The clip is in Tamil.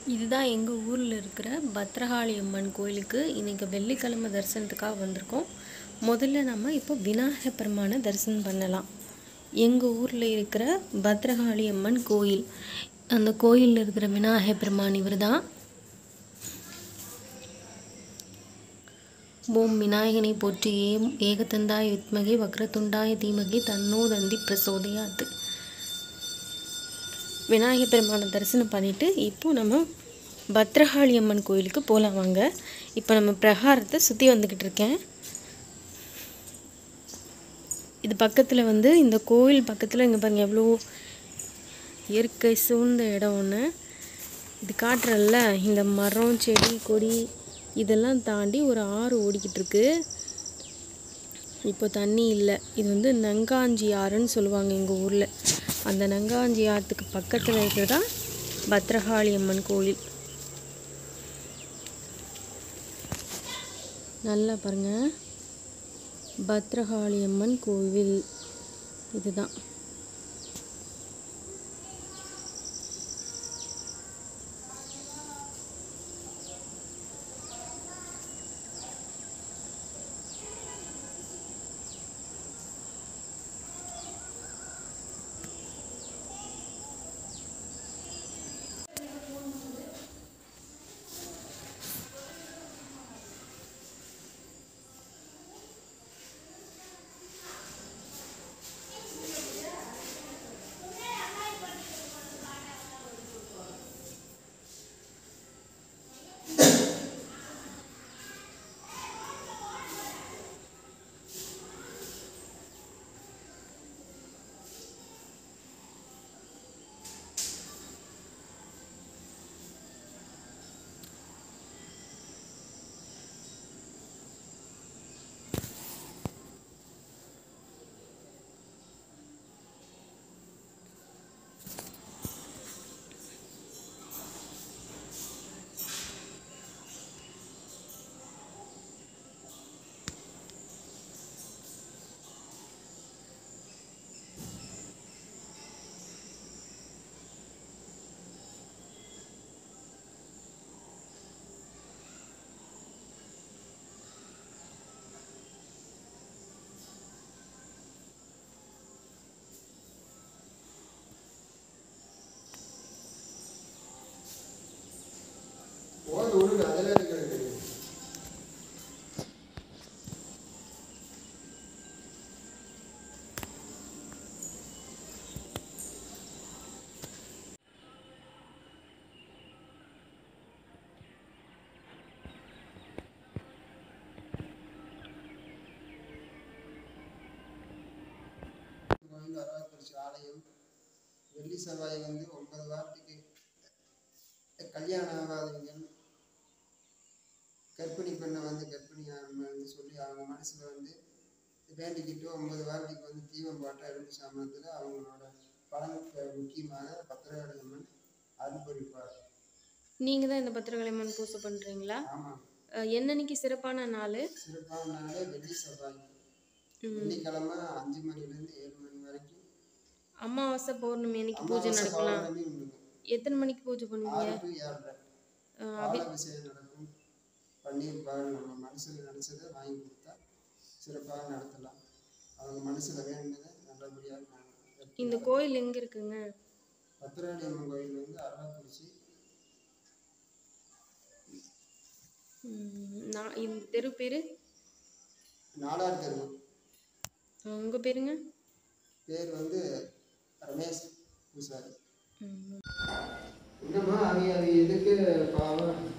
இதுதான் எங்கள் ஊரில் இருக்கிற பத்ரகாளி அம்மன் கோயிலுக்கு இன்றைக்கி வெள்ளிக்கிழமை தரிசனத்துக்காக வந்திருக்கோம் முதல்ல நம்ம இப்போ விநாயகர் பெருமானை தரிசனம் பண்ணலாம் எங்கள் ஊரில் இருக்கிற பத்ரகாளி அம்மன் கோயில் அந்த கோயிலில் இருக்கிற விநாயகர் பெருமான் இவர் தான் ஓம் விநாயகனை போற்றி ஏம் ஏகதந்தாய் வித்மகே வக்ரதுண்டாய தீமகி தன்னோ தந்தி பிரசோதயாத்து விநாயகர் பெருமானை தரிசனம் பண்ணிவிட்டு இப்போ நம்ம பத்ரகாளி அம்மன் கோயிலுக்கு போகலாம் வாங்க இப்போ நம்ம பிரகாரத்தை சுற்றி வந்துக்கிட்டு இருக்கேன் இது பக்கத்தில் வந்து இந்த கோயில் பக்கத்தில் இங்கே பாருங்க எவ்வளோ இயற்கை சூழ்ந்த இடம் ஒன்று இது காட்டுறல்ல இந்த மரம் செடி கொடி இதெல்லாம் தாண்டி ஒரு ஆறு ஓடிக்கிட்டு இருக்கு இப்போ தண்ணி இல்லை இது வந்து நங்காஞ்சி ஆறுன்னு சொல்லுவாங்க எங்கள் ஊரில் அந்த நங்காஞ்சி ஆற்றுக்கு பக்கத்தில் இருக்கிறதா பத்ரகாளி அம்மன் கோயில் நல்லா பாருங்க பத்ரகாளி அம்மன் கோவில் இதுதான் போது விடுங்க அதெல்லாம் இருக்கிறது தெரியும் கோயில் அரவக்குறிச்சி ஆலயம் வெள்ளி செவ்வாய் வந்து ஒன்பது வாரத்துக்கு கல்யாணம் ஆகாதவங்க கர்ப்பிணி பெண்ணை வந்து கர்ப்பிணி ஆகணும்னு சொல்லி அவங்க மனசுல வந்து வேண்டிக்கிட்டு ஒன்பது வாரத்துக்கு வந்து தீபம் போட்ட ரெண்டு சாமத்தில் அவங்களோட பலன் முக்கியமாக பத்திரகாளி அம்மன் அருள்புரிப்பார் நீங்கள் தான் இந்த பத்ரகாளி அம்மன் பூஜை பண்ணுறீங்களா ஆமாம் என்னன்னைக்கு சிறப்பான நாள் சிறப்பான நாளே வெள்ளி செவ்வாய் வெள்ளிக்கிழமை அஞ்சு மணிலேருந்து ஏழு மணி வரைக்கும் அமாவாசை பௌர்ணமி அன்னைக்கு பூஜை அமாவாசை நடக்கலாம் பௌர்ணமி உண்டு எத்தனை மணிக்கு பூஜை பண்ணுவீங்க ஆறு டு ஏழரை பாலாபிஷேகம் நடக்கும் பன்னீர் பால் நம்ம மனசில் நினச்சதை வாங்கி கொடுத்தா சிறப்பாக நடத்தலாம் அவங்க மனசில் வேண்டியதை நல்லபடியாக நடக்கும். இந்த கோயில் எங்கே இருக்குங்க பத்திராளி அம்மன் கோயில் வந்து அரவாக்குறிச்சி ம், நான் இந்த தெரு பேர் நாடார் தெரு உங்கள் பேருங்க பேர் வந்து ரமேஷ் பூசாரி ம். என்னம்மா அவங்க அவங்க இதுக்கு பாவம்